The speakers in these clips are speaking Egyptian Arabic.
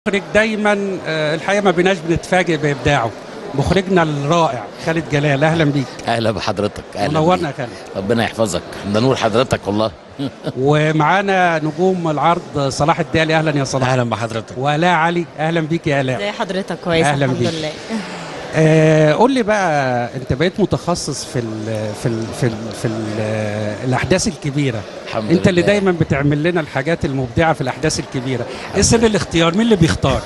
المخرج دايما آه، الحقيقه ما بيناش بنتفاجئ بابداعه مخرجنا الرائع خالد جلال اهلا بيك اهلا بحضرتك اهلا منورنا يا بيك. خالد ربنا يحفظك ده نور حضرتك والله ومعانا نجوم العرض صلاح الدالي اهلا يا صلاح اهلا بحضرتك ولا علي اهلا بيك يا الاء ازي حضرتك كويس أهلاً الحمد بيك. لله آه قول لي بقى انت بقيت متخصص في ال في ال في ال في ال الاحداث الكبيره الحمد انت اللي لله. دايما بتعمل لنا الحاجات المبدعه في الاحداث الكبيره ايه سر الاختيار مين اللي بيختار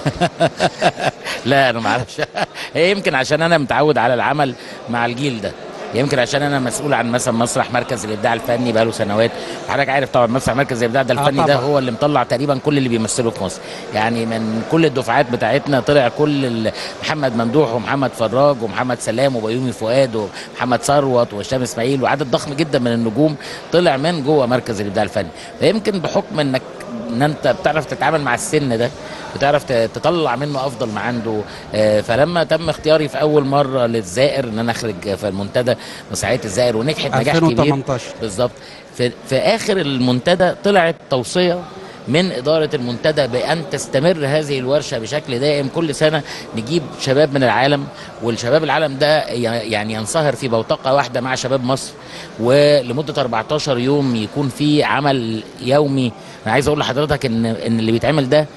لا انا ما اعرفش هي يمكن عشان انا متعود على العمل مع الجيل ده يمكن عشان انا مسؤول عن مثلا مسرح مركز الابداع الفني بقاله سنوات وحضرتك عارف طبعا مسرح مركز الابداع ده آه الفني ده طبعاً. هو اللي مطلع تقريبا كل اللي بيمثلوا في مصر يعني من كل الدفعات بتاعتنا طلع كل ال- محمد ممدوح ومحمد فراج ومحمد سلام وبيومي فؤاد ومحمد ثروت وهشام اسماعيل وعدد ضخم جدا من النجوم طلع من جوه مركز الابداع الفني فيمكن بحكم انك ان انت بتعرف تتعامل مع السن ده بتعرف ت- تطلع منه افضل ما عنده آه، فلما تم اختياري في اول مره للزائر ان انا اخرج في المنتدى مسرحيه الزائر ونجحت نجاح كبير 2018 بالظبط في, في اخر المنتدى طلعت توصيه من إدارة المنتدى بأن تستمر هذه الورشة بشكل دائم كل سنة نجيب شباب من العالم والشباب العالم ده ي- يعني ينصهر في بوتقة واحدة مع شباب مصر ولمدة 14 يوم يكون في عمل يومي أنا عايز أقول لحضرتك إن إن اللي بيتعمل ده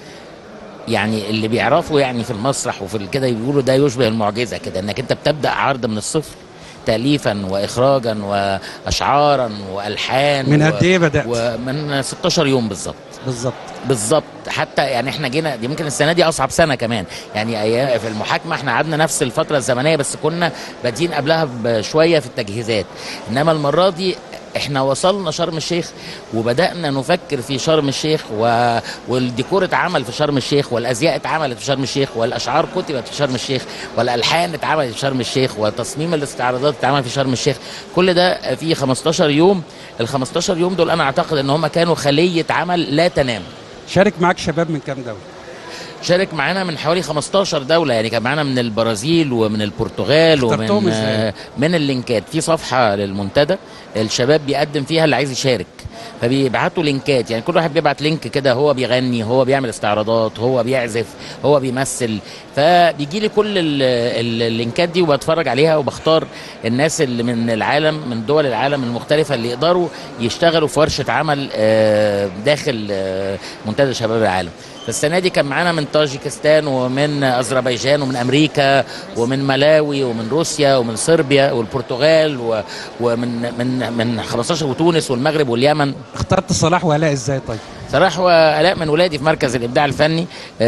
يعني اللي بيعرفوا يعني في المسرح وفي كده بيقولوا ده يشبه المعجزه كده انك انت بتبدا عرض من الصفر تاليفا واخراجا واشعارا والحان من و- قد ايه بدات ومن 16 يوم بالظبط بالظبط بالظبط حتى يعني احنا جينا دي ممكن السنه دي اصعب سنه كمان يعني ايام في المحاكمه احنا قعدنا نفس الفتره الزمنيه بس كنا بادئين قبلها بشويه في التجهيزات انما المره دي احنا وصلنا شرم الشيخ وبدانا نفكر في شرم الشيخ و... والديكور اتعمل في شرم الشيخ والازياء اتعملت في شرم الشيخ والاشعار كتبت في شرم الشيخ والالحان اتعملت في شرم الشيخ وتصميم الاستعراضات اتعمل في شرم الشيخ كل ده في 15 يوم ال 15 يوم دول انا اعتقد ان هم كانوا خليه عمل لا تنام شارك معاك شباب من كام دوله شارك معانا من حوالي 15 دولة يعني كان معانا من البرازيل ومن البرتغال اخترتهم ومن إزاي؟ آه، من اللينكات في صفحة للمنتدى الشباب بيقدم فيها اللي عايز يشارك فبيبعتوا لينكات يعني كل واحد بيبعت لينك كده هو بيغني هو بيعمل استعراضات هو بيعزف هو بيمثل فبيجي لي كل ال- ال- اللينكات دي وبتفرج عليها وبختار الناس اللي من العالم من دول العالم المختلفة اللي يقدروا يشتغلوا في ورشة عمل آه، داخل آه، منتدى شباب العالم فالسنه دي كان معانا من طاجيكستان ومن اذربيجان ومن امريكا ومن ملاوي ومن روسيا ومن صربيا والبرتغال و- ومن من من 15 وتونس والمغرب واليمن اخترت صلاح ولاء ازاي طيب صلاح والاء من ولادي في مركز الابداع الفني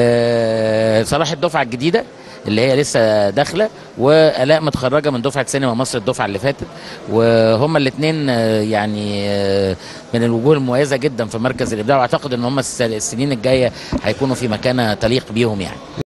آه، صلاح الدفعه الجديده اللي هي لسه داخله والاء متخرجه من دفعه سينما مصر الدفعه اللي فاتت وهما الاثنين يعني آه، من الوجوه المميزه جدا في مركز الابداع واعتقد ان هم السنين الجايه هيكونوا في مكانه تليق بيهم يعني